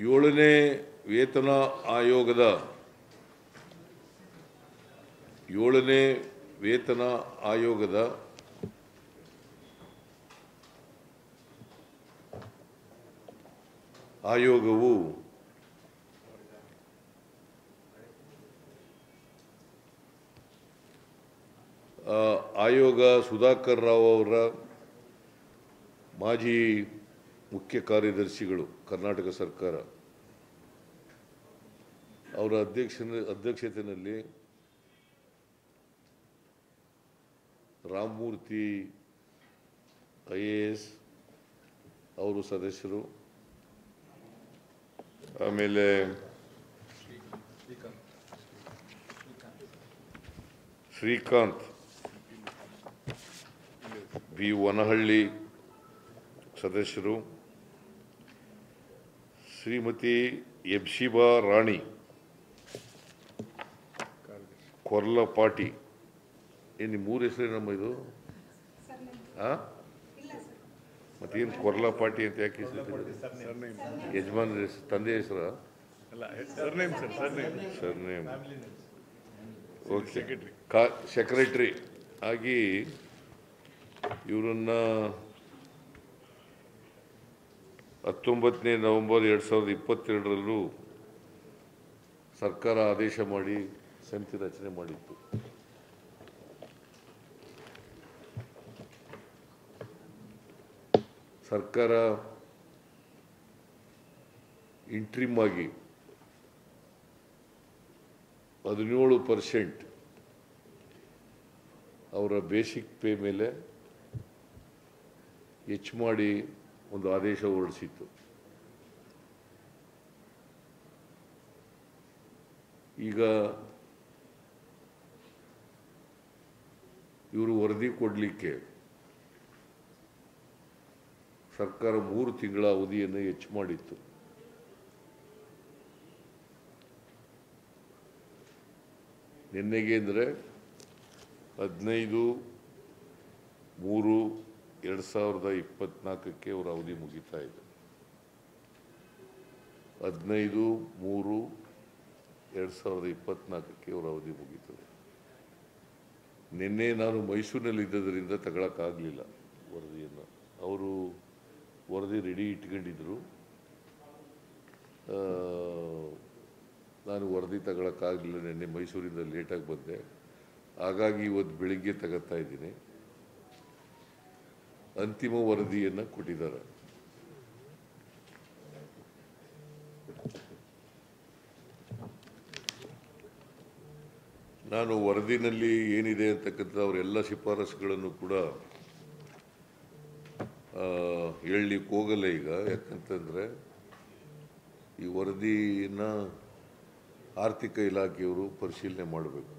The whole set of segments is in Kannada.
ಏಳನೇ ವೇತನ ಆಯೋಗದ ಏಳನೇ ವೇತನ ಆಯೋಗದ ಆಯೋಗವು ಆ, ಆಯೋಗ ಸುಧಾಕರ್ ರಾವ್ ಅವರ ಮಾಜಿ ಮುಖ್ಯ ಕಾರ್ಯದರ್ಶಿಗಳು ಕರ್ನಾಟಕ ಸರ್ಕಾರ ಅವರ ಅಧ್ಯಕ್ಷನ ಅಧ್ಯಕ್ಷತೆಯಲ್ಲಿ ರಾಮಮೂರ್ತಿ ಐ ಎ ಎಸ್ ಅವರು ಸದಸ್ಯರು ಆಮೇಲೆ ಶ್ರೀಕಾಂತ್ ಬಿ ವನಹಳ್ಳಿ ಸದಸ್ಯರು ಶ್ರೀಮತಿ ಎಬ್ಶಿಬಾ ರಾಣಿ ಕೊರ್ಲಪಾಟಿ ಏನು ಮೂರು ಹೆಸರು ನಮ್ಮ ಇದು ಆ ಮತ್ತೇನು ಕೊರ್ಲಪಾಟಿ ಅಂತ ಯಾಕೆ ಹೆಸರು ಯಜಮಾನ್ ಹೆಸರು ತಂದೆ ಹೆಸರ ಅಲ್ಲ surname sir surname surname okay ಕಾ ಸೆಕ್ರೆಟ್ರಿ ಆಗಿ ಇವರನ್ನ ಹತ್ತೊಂಬತ್ತನೇ ನವೆಂಬರ್ ಎರಡು ಸಾವಿರದ ಇಪ್ಪತ್ತೆರಡರಲ್ಲೂ ಸರ್ಕಾರ ಆದೇಶ ಮಾಡಿ ಸಮಿತಿ ರಚನೆ ಮಾಡಿತ್ತು ಸರ್ಕಾರ ಇಂಟ್ರಿಮ್ ಆಗಿ ಹದಿನೇಳು ಪರ್ಸೆಂಟ್ ಅವರ ಬೇಸಿಕ್ ಪೇ ಮೇಲೆ ಹೆಚ್ಚು ಮಾಡಿ ಒಂದು ಆದೇಶ ಹೊರಡಿಸಿತ್ತು ಈಗ ಇವರು ವರದಿ ಕೊಡಲಿಕ್ಕೆ ಸರ್ಕಾರ ಮೂರು ತಿಂಗಳ ಅವಧಿಯನ್ನು ಹೆಚ್ಚು ಮಾಡಿತ್ತು ನಿನ್ನೆಗೆ ಅಂದರೆ ಹದಿನೈದು ಮೂರು ಎರಡು ಸಾವಿರದ ಇಪ್ಪತ್ನಾಲ್ಕಕ್ಕೆ ಅವರ ಅವಧಿ ಮುಗಿತಾ ಇದೆ ಹದಿನೈದು ಮೂರು ಎರಡು ಸಾವಿರದ ಇಪ್ಪತ್ನಾಲ್ಕಕ್ಕೆ ಅವರ ಅವಧಿ ಮುಗೀತದೆ ನಿನ್ನೆ ನಾನು ಮೈಸೂರಿನಲ್ಲಿ ಇದ್ದದರಿಂದ ತಗೊಳಕ್ಕಾಗಲಿಲ್ಲ ವರದಿಯನ್ನು ಅವರು ವರದಿ ರೆಡಿ ಇಟ್ಕೊಂಡಿದ್ರು ಆ, ನಾನು ವರದಿ ತಗೊಳಕ್ಕಾಗಲಿಲ್ಲ ನಿನ್ನೆ ಮೈಸೂರಿಂದ ಲೇಟಾಗಿ ಬಂದೆ ಹಾಗಾಗಿ ಇವತ್ತು ಬೆಳಿಗ್ಗೆ ತಗೋತಾ ಇದ್ದೀನಿ ಅಂತಿಮ ವರದಿಯನ್ನು ಕೊಟ್ಟಿದ್ದಾರೆ ನಾನು ವರದಿನಲ್ಲಿ ಏನಿದೆ ಅಂತಕ್ಕಂಥ ಅವರೆಲ್ಲ ಶಿಫಾರಸುಗಳನ್ನು ಕೂಡ ಆ, ಹೇಳಲಿಕ್ಕೆ ಹೋಗಲ್ಲ ಈಗ ಯಾಕಂತಂದರೆ ಈ ವರದಿನ ಆರ್ಥಿಕ ಇಲಾಖೆಯವರು ಪರಿಶೀಲನೆ ಮಾಡಬೇಕು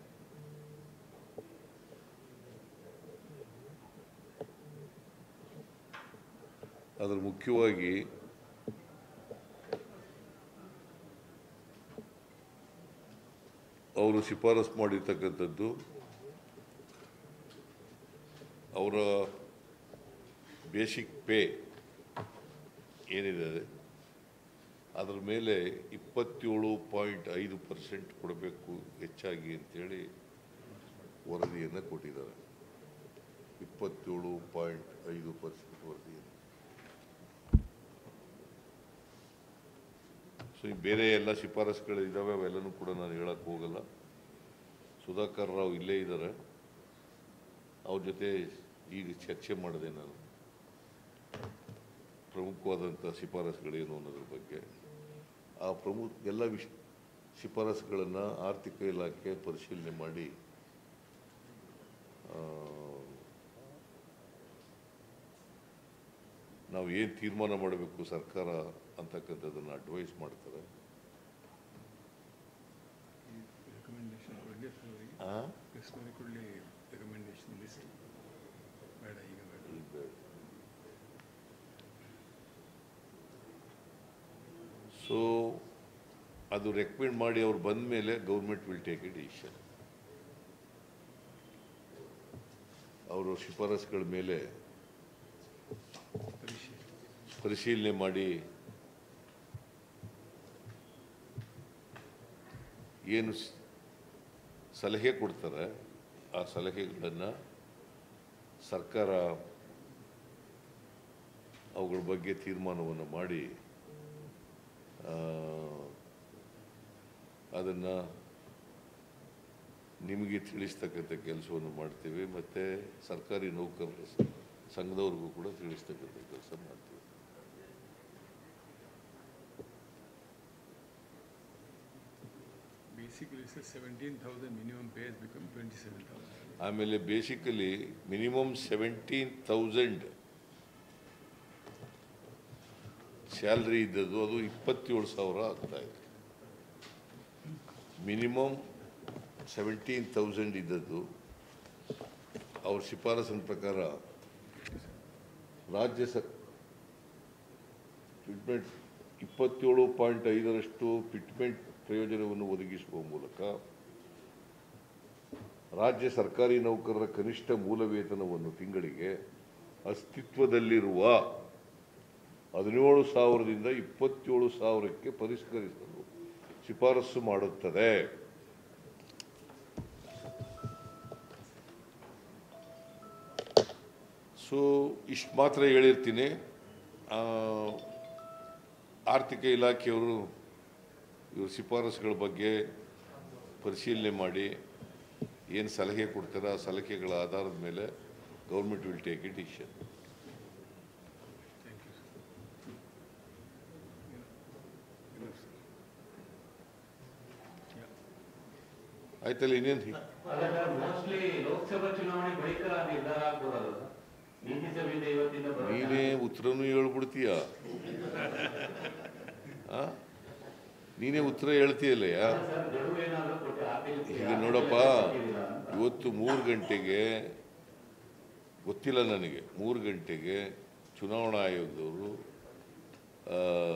ಅದ್ರ ಮುಖ್ಯವಾಗಿ ಅವರು ಶಿಫಾರಸು ಮಾಡಿರ್ತಕ್ಕಂಥದ್ದು ಅವರ ಬೇಸಿಕ್ ಪೇ ಏನಿದೆ ಅದರ ಮೇಲೆ ಇಪ್ಪತ್ತೇಳು ಪಾಯಿಂಟ್ ಐದು ಪರ್ಸೆಂಟ್ ಕೊಡಬೇಕು ಹೆಚ್ಚಾಗಿ ಅಂತೇಳಿ ವರದಿಯನ್ನು ಕೊಟ್ಟಿದ್ದಾರೆ ಇಪ್ಪತ್ತೇಳು ಪಾಯಿಂಟ್ ಐದು ಪರ್ಸೆಂಟ್ ವರದಿಯನ್ನು ಸೊ ಈ ಬೇರೆ ಎಲ್ಲ ಶಿಫಾರಸುಗಳು ಇದ್ದಾವೆ ಅವೆಲ್ಲನೂ ಕೂಡ ನಾನು ಹೇಳಕ್ಕೆ ಹೋಗಲ್ಲ ಸುಧಾಕರ್ ರಾವ್ ಇಲ್ಲೇ ಇದ್ದಾರೆ ಅವ್ರ ಜೊತೆ ಈಗ ಚರ್ಚೆ ಮಾಡಿದೆ ನಾನು ಪ್ರಮುಖವಾದಂಥ ಶಿಫಾರಸುಗಳೇನು ಅನ್ನೋದ್ರ ಬಗ್ಗೆ ಆ ಪ್ರಮುಖ ಎಲ್ಲ ವಿಷ ಶಿಫಾರಸುಗಳನ್ನು ಆರ್ಥಿಕ ಇಲಾಖೆ ಪರಿಶೀಲನೆ ಮಾಡಿ ಆ, ನಾವು ಏನು ತೀರ್ಮಾನ ಮಾಡಬೇಕು ಸರ್ಕಾರ ಅಂತಕ್ಕಂಥದ್ದನ್ನು ಅಡ್ವೈಸ್ ಮಾಡ್ತಾರೆ ರೆಕಮೆಂಡೇಶನ್ ಕೊಡಲಿ ಅವರಿಗೆ ಆ? ಕೃಷ್ಣವ್ರಿಗೆ ಕೊಡಲಿ ರೆಕಮೆಂಡೇಶನ್ ಲಿಸ್ಟ್ ಬೇಡ ಈಗ ಬೇಡ ಈಗ ಬೇಡ. ಸೊ ಅದು ರೆಕಮೆಂಡ್ ಮಾಡಿ ಅವ್ರು ಬಂದ ಮೇಲೆ government will take a decision ಅವರು ಶಿಫಾರಸುಗಳ ಮೇಲೆ ಪರಿಶೀಲನೆ ಪರಿಶೀಲನೆ ಮಾಡಿ ಏನು ಸ್- ಸಲಹೆ ಕೊಡ್ತಾರೆ ಆ ಸಲಹೆಗಳನ್ನು ಸರ್ಕಾರ ಅವುಗಳ ಬಗ್ಗೆ ತೀರ್ಮಾನವನ್ನು ಮಾಡಿ ಅದನ್ನು ನಿಮಗೆ ತಿಳಿಸ್ತಕ್ಕಂಥ ಕೆಲಸವನ್ನು ಮಾಡ್ತೀವಿ ಮತ್ತು ಸರ್ಕಾರಿ ನೌಕರರ ಸ- ಸಂಘದವ್ರಿಗೂ ಕೂಡ ತಿಳಿಸ್ತಕ್ಕಂಥ ಕೆಲಸ ಮಾಡ್ತೀವಿ Basically, it's seventeen thousand minimum pay has become twenty-seven thousand. ಆಮೇಲೆ basically minimum seventeen thousand salary ಇದ್ದದ್ದು ಅದು ಇಪ್ಪತ್ತೇಳು ಸಾವಿರ ಆಗ್ತಾ ಇದೆ ಮಿನಿಮಮ್ ಸೆವೆಂಟೀನ್ ತೌಸಂಡ್ ಇದ್ದದ್ದು ಅವ್ರ ಶಿಫಾರಸಿನ ಪ್ರಕಾರ ರಾಜ್ಯ ಸ ಫಿಟ್ಮೆಂಟ್ ಇಪ್ಪತ್ತೇಳು ಪಾಯಿಂಟ್ ಐದರಷ್ಟು ಫಿಟ್ಮೆಂಟ್ ಪ್ರಯೋಜನವನ್ನು ಒದಗಿಸುವ ಮೂಲಕ ರಾಜ್ಯ ಸರ್ಕಾರಿ ನೌಕರರ ಕನಿಷ್ಠ ಮೂಲ ವೇತನವನ್ನು ತಿಂಗಳಿಗೆ ಅಸ್ತಿತ್ವದಲ್ಲಿರುವ ಹದಿನೇಳು ಸಾವಿರದಿಂದ ಇಪ್ಪತ್ತೇಳು ಸಾವಿರಕ್ಕೆ ಪರಿಷ್ಕರಿಸಲು ಶಿಫಾರಸು ಮಾಡುತ್ತದೆ ಸೊ ಇಷ್ಟು ಮಾತ್ರ ಹೇಳಿರ್ತೀನಿ ಆ, ಆರ್ಥಿಕ ಇಲಾಖೆಯವರು ಇವ್ರ ಶಿಫಾರಸುಗಳ ಬಗ್ಗೆ ಪರಿಶೀಲನೆ ಮಾಡಿ ಏನು ಸಲಹೆ ಕೊಡ್ತಾರೆ ಆ ಸಲಹೆಗಳ ಆಧಾರದ ಮೇಲೆ government will take it decision Thank you, sir. Enough, sir. Yeah. ಆಯ್ತಲ್ಲ ಇನ್ನೇನು ಮೋಸ್ಟ್ಲಿ ಲೋಕಸಭಾ ಚುನಾವಣೆ ಬಳಿಕ ನಿರ್ಧಾರ ಆಗ್ಬೋದಲ್ಲ ಸರ್? ನೀತಿ ಸಭೆಯಿಂದ ಇವತ್ತಿಂದ ಬರೋ ನೀನೇ ಉತ್ತರನೂ ಹೇಳ್ಬಿಡ್ತೀಯ ಆ? ನೀನೇ ಉತ್ತರ ಹೇಳ್ತೀಯಲ್ಲಯ್ಯ ಸರ್ ಗಡುವು ಏನಾದ್ರು ಕೊಟ್ಟು ಆರ್ಥಿಕ ಈಗ ನೋಡಪ್ಪ ಇವತ್ತು ಮೂರು ಗಂಟೆಗೆ ಗೊತ್ತಿಲ್ಲ ನನಗೆ ಮೂರು ಗಂಟೆಗೆ ಚುನಾವಣಾ ಆಯೋಗದವರು ಆ,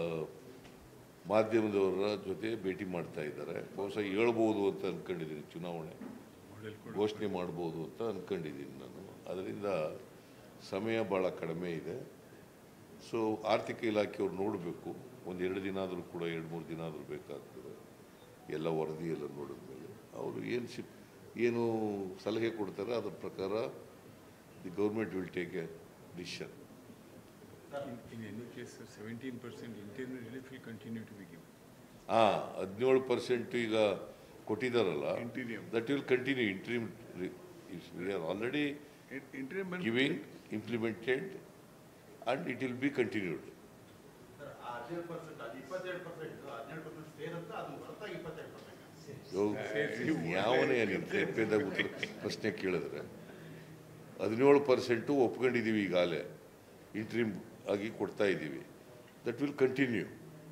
ಮಾಧ್ಯಮದವರ ಜೊತೆ ಭೇಟಿ ಮಾಡ್ತಾ ಇದ್ದಾರೆ ಬಹುಶಃ ಹೇಳ್ಬೋದು ಅಂತ ಅನ್ಕೊಂಡಿದ್ದೀನಿ ಚುನಾವಣೆ Model code. ಘೋಷಣೆ ಮಾಡ್ಬೋದು ಅಂತ ಅನ್ಕೊಂಡಿದ್ದೀನಿ ನಾನು ಅದರಿಂದ ಸಮಯ ಭಾಳ ಕಡಿಮೆ ಇದೆ ಸೊ ಆರ್ಥಿಕ ಇಲಾಖೆಯವ್ರು ನೋಡಬೇಕು ಒಂದು ಎರಡು ದಿನ ಆದರೂ ಕೂಡ ಎರಡು ಮೂರು ದಿನ ಆದರೂ ಬೇಕಾಗ್ತದೆ ಎಲ್ಲ ವರದಿ ಎಲ್ಲ ನೋಡಿದ ಮೇಲೆ ಅವರು ಏನು ಶಿಪ್ ಏನು ಸಲಹೆ ಕೊಡ್ತಾರೆ ಅದ್ರ ಪ್ರಕಾರ the government will take a decision In, in any case, sir, seventeen percent interim relief will continue to be given. ಹಾಂ ಹದಿನೇಳು ಪರ್ಸೆಂಟ್ ಈಗ ಕೊಟ್ಟಿದ್ದಾರಲ್ಲ Interim. That will continue interim we are already In- Interim benefit- giving, implemented, and it will be continued. ಹದಿನೇಳು ಪರ್ಸೆಂಟ್ ಅದು ಇಪ್ಪತ್ತೆರಡು ಪರ್ಸೆಂಟ್ ಹದಿನೇಳು ಪರ್ಸೆಂಟ್ ಸೇರುತ್ತೆ ಅದು ಹೊರತಾಗಿ ಇಪ್ಪತ್ತೆರಡು ಪರ್ಸೆಂಟ್ ಇವು ಯಾವನೇ ನೀನು ತಪ್ಪೇದಾಗ ಉತ್ತರ ಪ್ರಶ್ನೆ ಕೇಳಿದ್ರೆ ಹದಿನೇಳು ಪರ್ಸೆಂಟು ಒಪ್ಕೊಂಡಿದ್ದೀವಿ ಈಗಾಗಲೇ ಇಂಟ್ರೀಮ್ ಆಗಿ ಕೊಡ್ತಾ ಇದ್ದೀವಿ ದಟ್ ವಿಲ್ ಕಂಟಿನ್ಯೂ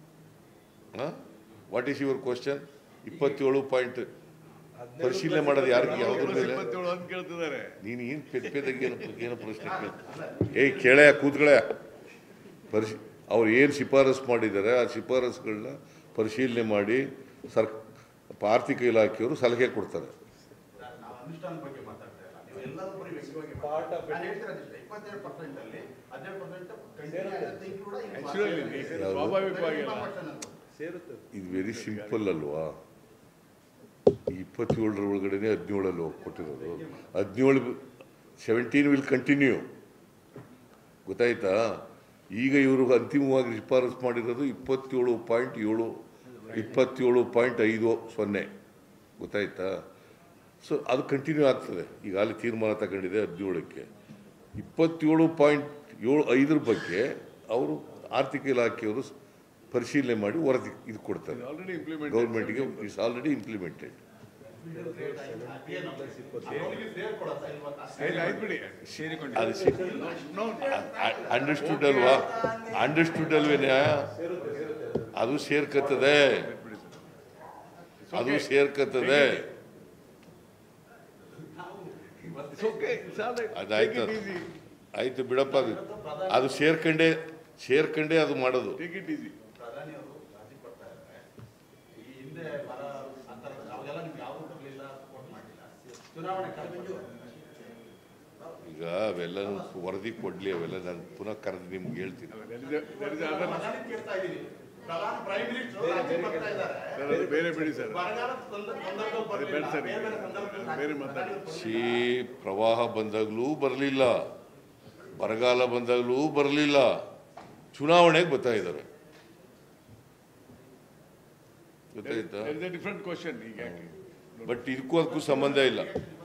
ಹಾಂ ವಾಟ್ ಈಸ್ ಯುವರ್ ಕ್ವಶನ್ ಇಪ್ಪತ್ತೇಳು ಪಾಯಿಂಟ್ ಪರಿಶೀಲನೆ ಮಾಡೋದು ಯಾರಿಗೆ ಯಾವುದ್ರ ಮೇಲೆ ಇಪ್ಪತ್ತೇಳು ಅಂತ ಕೇಳ್ತಿದ್ದಾರೆ ನೀನು ಏನು ಪೆದ್ದೆದಾಗ ಏನು ಏನು ಪ್ರಶ್ನೆ ಕೇಳ ಏಯ್ ಕೇಳಯ್ಯ ಕೂತ್ಗಳೇ ಪರಿಶಿ ಅವ್ರು ಏನು ಶಿಫಾರಸು ಮಾಡಿದ್ದಾರೆ ಆ ಶಿಫಾರಸುಗಳನ್ನ ಪರಿಶೀಲನೆ ಮಾಡಿ ಸರ್ ಆರ್ಥಿಕ ಇಲಾಖೆಯವರು ಸಲಹೆ ಕೊಡ್ತಾರೆ ನಾವು ಅನುಷ್ಠಾನ ಬಗ್ಗೆ ಮಾತಾಡ್ತಾ ಇಲ್ಲ ನೀವು ಎಲ್ಲರೂ ಬರೀ ವ್ಯಕ್ತಿವಾಗಿ ಮಾತಾಡ್ತಾ ನಾನು ಹೇಳ್ತಿರೋದಿಷ್ಟೇ ಇಪ್ಪತ್ತೆರಡು ಪರ್ಸೆಂಟ್ ಅಲ್ಲಿ ಹದಿನೇಳು ಪರ್ಸೆಂಟ್ ಕಂಟಿನ್ಯೂ ಆಗುತ್ತೆ include ಆಗಿ Naturally, ಯಾವುದು? ಸ್ವಾಭಾವಿಕವಾಗಿಲ್ಲ ಇದು ವೆರಿ ಸಿಂಪಲ್ ಅಲ್ವಾ ಈ ಇಪ್ಪತ್ತೇಳರ ಒಳಗಡೆನೆ ಹದಿನೇಳಲ್ಲಿ ಕೊಟ್ಟಿರೋದು ಹದಿನೇಳು ಸೆವೆಂಟೀನ್ ವಿಲ್ ಕಂಟಿನ್ಯೂ ಗೊತ್ತಾಯ್ತಾ ಈಗ ಇವರು ಅಂತಿಮವಾಗಿ ಶಿಫಾರಸು ಮಾಡಿರೋದು ಇಪ್ಪತ್ತೇಳು ಪಾಯಿಂಟ್ ಏಳು ಇಪ್ಪತ್ತೇಳು ಪಾಯಿಂಟ್ ಐದು ಸೊನ್ನೆ ಗೊತ್ತಾಯ್ತಾ ಸೊ ಅದು ಕಂಟಿನ್ಯೂ ಆಗ್ತದೆ ಈಗ ಅಲ್ಲಿ ತೀರ್ಮಾನ ತಗೊಂಡಿದೆ ಹದಿನೇಳಕ್ಕೆ ಇಪ್ಪತ್ತೇಳು ಪಾಯಿಂಟ್ ಏಳು ಐದರ ಬಗ್ಗೆ ಅವರು ಆರ್ಥಿಕ ಇಲಾಖೆಯವರು ಪರಿಶೀಲನೆ ಮಾಡಿ ವರದಿ ಇದು ಕೊಡ್ತಾರೆ ಆಲ್ರೆಡಿ ಇಂಪ್ಲಿಮೆಂಟ್ ಗೌರ್ಮೆಂಟ್ಗೆ ಇಸ್ ಆಲ್ರೆಡಿ ಇಂಪ್ಲಿಮೆಂಟೆಡ್ ಆಯ್ತು ಬಿಡಿ ಸೇರಿಕೊಂಡು ಅದು ಅಂಡರ್ಸ್ಟುಡ್ ಅಲ್ವಾ ಅಂಡರ್ಸ್ಟುಡ್ ಅಲ್ವೇನ ಅದು ಸೇರ್ಕತ್ತದೆ ಅದು ಸೇರ್ಕತ್ತದೆ ಅದಾಯ್ತು ಆಯ್ತು ಬಿಡಪ್ಪ ಅದು ಅದು ಸೇರ್ಕಂಡೆ ಸೇರ್ಕಂಡೆ ಅದು ಮಾಡೋದು ಟೇಕ್ ಇಟ್ ಈಸಿ ಪ್ರಧಾನಿ ಅವರು ರಾಜಿ ಕೊಡ್ತಾ ಇದ್ದಾರೆ ಈ ಹಿಂದೆ ಬರ ಆ ಥರದ ಅವಾಗೆಲ್ಲ ನಿಮ್ಗೆ ಯಾವುದು ಬರಲಿಲ್ಲ ಸಪೋರ್ಟ್ ಮಾಡಲಿಲ್ಲ ಚುನಾವಣೆ ಕಳೆದು ಈಗ ಅವೆಲ್ಲನೂ ವರದಿ ಕೊಡ್ಲಿ ಅವೆಲ್ಲ ನಾನು ಪುನಃ ಕರೆದು ನಿಮ್ಗೆ ಹೇಳ್ತೀನಿ ಪ್ರಧಾನಿ ಕೇಳ್ತಾ ಇದ್ದೀನಿ ಪ್ರಧಾನ ಪ್ರೈಮ್ ಮಿನಿಸ್ಟರ್ ರಾಜ್ಯಕ್ಕೆ ಬರ್ತಾ ಇದ್ದಾರೆ ಸರ್ ಅದು ಬೇರೆ ಬಿಡಿ ಸರ್ ಬರಗಾಲದ ಸಂದ- ಸಂದರ್ಭದಲ್ಲಿ ಬೇರೆ ಬರ್ಲಿಲ್ಲ. ಸರ್ ಬೇರೆ ಬೇರೆ ಸಂದರ್ಭದಲ್ಲಿ ಬೇರೆ ಮಾತಾಡಿ. ಸಿ ಪ್ರವಾಹ ಬಂದಾಗಲೂ ಬರಲಿಲ್ಲ ಬರಗಾಲ ಬಂದಾಗಲೂ ಬರಲಿಲ್ಲ ಚುನಾವಣೆಗೆ ಬರ್ತಾ ಇದ್ದಾರೆ ಗೊತ್ತಾಯ್ತಾ ಡಿಫ್ರೆಂಟ್ ಕ್ವಶನ್ ಈಗ ಯಾಕೆ ಬಟ್ ಇದಕ್ಕೂ ಅದಕ್ಕೂ ಸಂಬಂಧ ಇಲ್ಲ